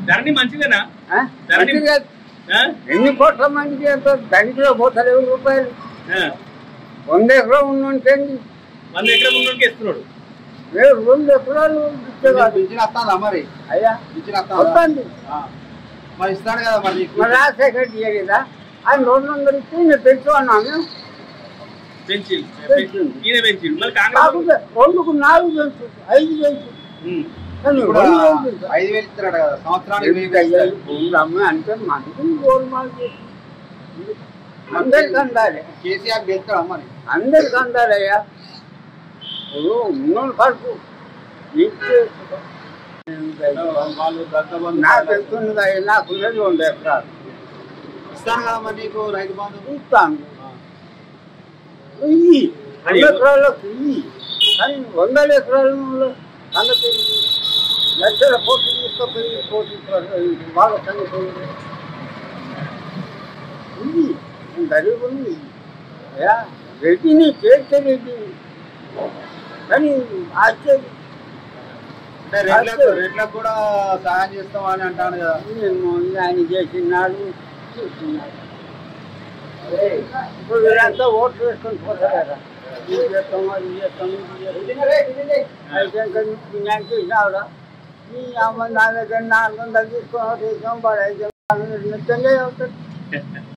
ధరణి మంచిదేనా ఆ? ధరణి- మంచిగా ఆ? ఎన్ని కోట్ల మందికి ఎంత బ్యాంకులో పోతలేవు రూపాయలు ఆ. వంద ఎకరం ఉన్నంటండి వంద ఎకరం ఉన్నోడికి ఇస్తున్నాడు మీరు రెండు ఎకరాలు ఇచ్చేవారు పింఛన్ వస్తుందా మరి అయ్యా పింఛన్ వస్తుందా వస్తుంది ఆ. మరి ఇస్తాడు కదా మరి నీకు మరి రాజశేఖర్ చేయలేదా ఆయన రెండు వందలు ఇచ్చి నేను పెంచు అన్నాను పెంచి పెంచిండు. ఈయన పెంచిండు మళ్ళీ కాంగ్రెస్ కాకపోతే రెండుకు నాలుగు పెంచు ఐదు పెంచు ఉమ్. కానీ ఇప్పుడు రెండు వేలు పెంచు. ఐదు వేలు ఇస్తున్నాడు కదా సంవత్సరానికి వెయ్యి ఎంత వేలు అయ్యాయి? ఇస్తాడు. ఊళ్ళో అమ్మాయి అంటే మనకి గోల్మాల్ అందరికి అందాలి కేసీఆర్ గెలుస్తాడా మరి అందరికి అందాలయ్యా ఇప్పుడు ఉన్నోళ్ళు కడుపు నీకు చేసుకో. వాళ్ళు దత్తబంధు నాకు ఎంతున్నది అయ్యా నాకు ఉన్నది వంద ఎకరాలు ఇస్తాను కదా మరి నీకు రైతు బంధు ఇస్తాను ఇయ్యి వంద ఎకరాలకు ఇయ్యి కానీ వందల ఎకరాల సంగతి లక్షల కోట్లు తీసుకుపోయి కోట్లు వాళ్ళ సంగతి ఏంటి? ఇయ్యి గరీబ్ ఉంది అయ్యా రెడ్డిని చేస్తే రెడ్డి కానీ ఆశ్చర్యం అంటే రేట్లకు రేట్లకు కూడా సహాయం చేస్తాం అని అంటాను కదా నేను ఆయన చేసినాడు చూసినాడు ఇప్పుడు వీళ్ళంతా ఓట్లు వేసుకొని పోతారు కదా ఇది చేస్తాం అది చేస్తాం ఇది చేస్తాం అయితే ఇంకా నీకు న్యాయం చేసినావురా ఈ అమ్మ నా దగ్గర నాలుగు వందలు తీసుకొని చేసాం వాడు ఐదు వందలు నిజంగా అవుతుంది